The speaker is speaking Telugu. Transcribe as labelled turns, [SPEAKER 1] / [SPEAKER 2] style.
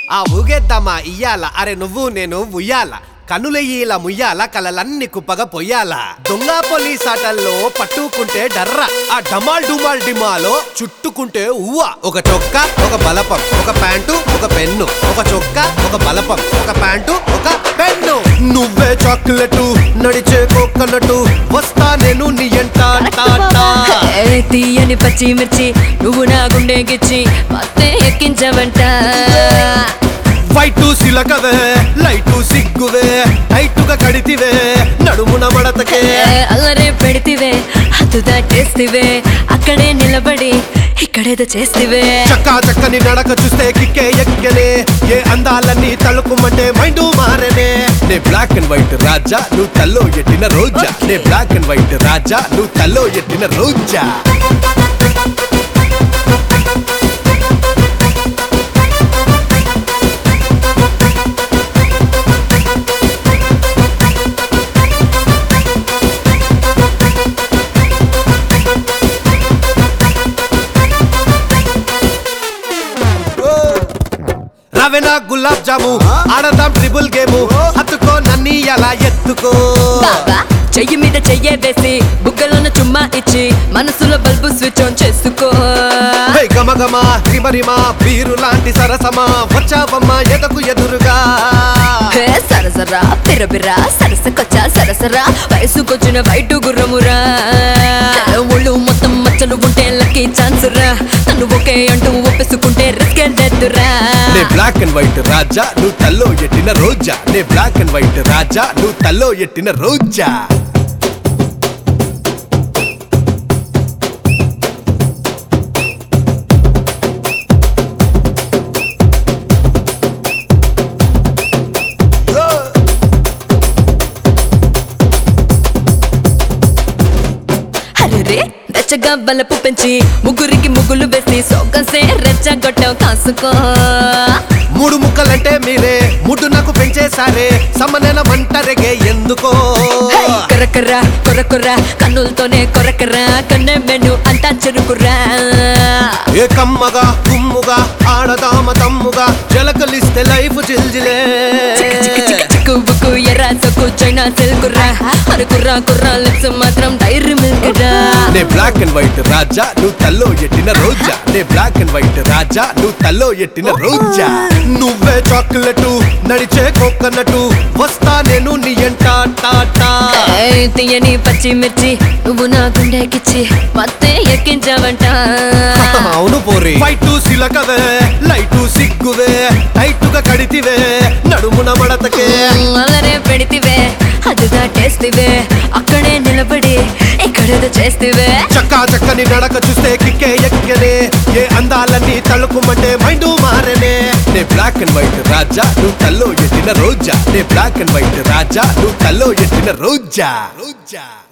[SPEAKER 1] ఆ ఊగేద్దామా ఇయ్యాల అరే నువ్వు నేను ఉయ్యాల కనులెయ్యి ఇలా ముయ్యాల కలలన్నీ కుప్పగా పొయ్యాల దొంగ పోలీస్ ఆటల్లో పట్టుకుంటే డర్ర ఆ డమాల్ డుమాల్ డిమాలో చుట్టుకుంటే ఉవ్వ ఒక చొక్క ఒక బలపం ఒక ప్యాంటు ఒక పెన్ను ఒక చొక్క ఒక బలపం ఒక ప్యాంటు ఒక పెన్ను నువ్వే చాక్లెట్ నడిచే కోకనట్టు వస్తా నేను నీ ఎంట టాటా
[SPEAKER 2] ఏ తీయని పచ్చిమిర్చి నువ్వు నా గుండె గిచ్చి మత్తే ఎక్కించవంట
[SPEAKER 1] వైటు సిలకవే లైటు సిగ్గువే హైటుగా కడితివే నడుమున మడతకే
[SPEAKER 2] ఏ అల్లరే పెడితివే హద్దు దాటేస్తివే అక్కడే నిలబడి ఇక్కడేదో చేస్తివే
[SPEAKER 1] చక్కా చక్కని నడక చూస్తే కిక్కే ఎక్కనే ఏ అందాలన్నీ తలుకుమంటే మైండ్ మారనే నే బ్లాక్ అండ్ వైట్ రాజా నువ్వు తల్లో ఎట్టిన రోజా నే బ్లాక్ అండ్ వైట్ రాజా నువ్వు తల్లో ఎట్టిన రోజా రవెనా గులాబ్ జాము ఆడదాం ట్రిపుల్ గేము హత్తుకో నన్ని ఎలా ఎత్తుకో
[SPEAKER 2] బాబా చెయ్యి మీద చెయ్యే వేసి బుగ్గలోన చుమ్మా ఇచ్చి మనసులో బల్బు స్విచ్ ఆన్ చేసుకో
[SPEAKER 1] హే గమ గమ రిమ రిమ వీరు లాంటి సరసమా వచ్చావమ్మ ఎదకు ఎదురుగా
[SPEAKER 2] హే సరసరా పిరబిరా సరసకొచ్చా సరసరా వయసుకొచ్చిన వైటు గుర్రమురా ఒళ్ళు మొత్తం మచ్చలు ఉంటే లక్కీ ఛాన్స్ రా తను ఒకే అంటూ ఒప్పేసుకుంటే రిస్క్ ఎంతెత్తురా
[SPEAKER 1] నే బ్లాక్ అండ్ వైట్ రాజా నువ్వు తల్లో ఎట్టిన రోజా నే బ్లాక్ అండ్ వైట్ రాజా నువ్వు తల్లో ఎట్టిన రోజా
[SPEAKER 2] అరే వెచ్చగా బలపు పెంచి ముగ్గురికి ముగ్గులు వేసి సోకసే రెచ్చగొట్టావు కాసుకో
[SPEAKER 1] మూడు ముక్కలంటే మీరే ముడ్డు నాకు పెంచేసారే సమ్మనేన మంటరెగే ఎందుకో
[SPEAKER 2] హే, కొరకర కొరకొర కన్నులతోనే కొరకర కన్నె మెను అంతా చెరుకురా
[SPEAKER 1] ఏ కమ్మగా కుమ్ముగా ఆడదామ తమ్ముగా జలకలిస్తే లైఫ్ చిల్జిలే
[SPEAKER 2] చిక్క చిక్క చిక్క చిక్కు బుక్కు ఎర్ర సొక్కు చైనా సిల్కురా అనుకుర్రా కుర్రా లిప్స్ మాత్రం డైరీ మిల్క్ రా
[SPEAKER 1] నే బ్లాక్ అండ్ వైట్ రాజా నువ్వు తల్లో ఎట్టిన రోజా నే బ్లాక్ అండ్ వైట్ రాజా నువ్వు తల్లో ఎట్టిన రోజా నువ్వే చాక్లెట్ నడిచే కోకనట్టు వస్తా నేను నీ ఎంట టాటా
[SPEAKER 2] ఏయ్, తీయని పచ్చిమిర్చి నువ్వు నా గుండెకిచ్చి మత్తే ఎక్కించావంట
[SPEAKER 1] అవును పోరి వైటు సిలకవే లైటు సిగ్గువే హైటుగా కడితివే నడుమున మడతకే
[SPEAKER 2] అల్లరే పెడితివే అది దాటేస్తివే అక్కడే నిలబడి ఇక్కడేదో చేస్తివే
[SPEAKER 1] చక్కా చక్కని నడక చూస్తే కిక్కే ఎక్కనే ఏ అందాలన్నీ తలుకుమంటే మైండ్ మారనే నే బ్లాక్ అండ్ వైట్ రాజా నువ్వు తల్లో ఎట్టిన రోజా నే బ్లాక్ అండ్ వైట్ రాజా నువ్వు తల్లో ఎట్టిన రోజా రోజా